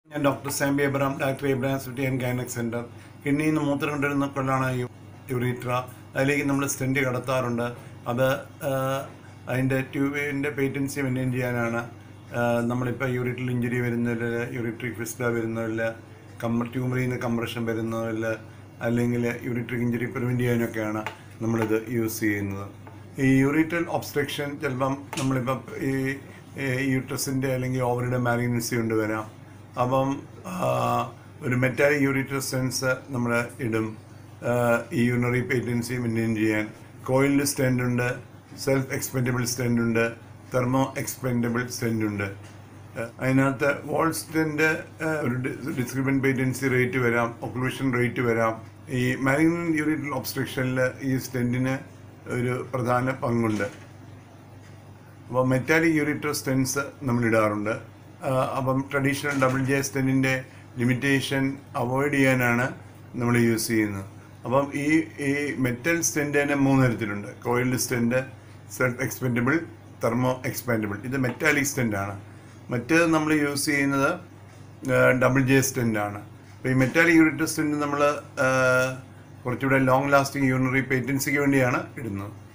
ഞാൻ ഡോക്ടർ സാംബി Abraham doctor Abraham city and gynaec centre കിഡ്നിയിൽ നിന്ന് മൂത്രം കൊണ്ടിരുന്ന കൊണ്ടാണ് യുറീട്ര അതിലേക്ക് നമ്മൾ സ്റ്റെൻറ്റ് കടത്താറുണ്ട് അത് ആ, അതിൻ്റെ ട്യൂബിൻ്റെ പേറ്റൻസി മെയിൻറ്റെയിൻ ചെയ്യാനാണ് ആ, നമ്മളിപ്പോൾ യൂറിറ്റിൽ ഇഞ്ചുറി വരുന്നതിൽ യൂറിട്രിക് ഫിസ്ല വരുന്നതിൽ കമ്മ ട്യൂമറിൽ നിന്ന് കംപ്രഷൻ വരുന്നതിൽ അല്ലെങ്കിൽ യൂറിട്രിക് ഇഞ്ചുറി പ്രിവെൻറ്റ് ചെയ്യാനൊക്കെയാണ് നമ്മളിത് യൂസ് ചെയ്യുന്നത് ഈ യൂറിറ്റൽ ഒബ്സ്ട്രക്ഷൻ ചിലപ്പം നമ്മളിപ്പം ഈ യൂട്രസിൻ്റെ അല്ലെങ്കിൽ ഓവറിയുടെ മാലിഗ്നൻസി കൊണ്ട് വരാം അപ്പം ആ, ഒരു മെറ്റാലിക് യൂറിറ്റർ സെൻസ് നമ്മൾ ഇടും ആ, ഈ യൂണറി പേറ്റൻസി മെയിൻറ്റെയിൻ ചെയ്യാൻ കോയിൽഡ് സ്റ്റെൻഡ് ഉണ്ട് സെൽഫ് എക്സ്പെൻഡബിൾ സ്റ്റെൻഡ് ഉണ്ട് തെർമോ എക്സ്പെൻഡബിൾ സ്റ്റെൻഡ് ഉണ്ട് ആ, അതിനകത്ത് വോൾ സ്റ്റെൻഡ് ഒരു ഡിസ്ക്രിബൻ പേറ്റൻസി റേറ്റ് വരാം ഒക്ലൂഷൻ റേറ്റ് വരാം ഈ മാലിഗ്നൻ യൂറിറ്റൽ ഒബ്സ്ട്രക്ഷനിൽ ഈ സ്റ്റെൻറ്റിന് ഒരു പ്രധാന പങ്കുണ്ട് അപ്പോൾ മെറ്റാലിക് യൂറിറ്റർ സ്റ്റെൻസ് നമ്മൾ ഇടാറുണ്ട് ആ, അപ്പം ട്രഡീഷണൽ ഡബിൾ ജെ സ്റ്റെൻറ്റിൻ്റെ ലിമിറ്റേഷൻ അവോയ്ഡ് ചെയ്യാനാണ് നമ്മൾ യൂസ് ചെയ്യുന്നത് അപ്പം ഈ ഈ മെറ്റൽ സ്റ്റെൻറ്റ് തന്നെ മൂന്ന് തരത്തിലുണ്ട് coiled stent self expandable thermo expandable ഇത് മെറ്റാലിക് സ്റ്റെൻറ്റ് ആണ് മറ്റേത് നമ്മൾ യൂസ് ചെയ്യുന്നത് ഡബിൾ ജെ സ്റ്റെൻറ്റ് ആണ് അപ്പോൾ ഈ മെറ്റാലിക് യൂറിറ്റർ സ്റ്റെൻറ്റ് നമ്മൾ കുറച്ചുകൂടെ ലോങ് ലാസ്റ്റിംഗ് യൂണറി പേറ്റൻസിക്ക് വേണ്ടിയാണ് ഇടുന്നത്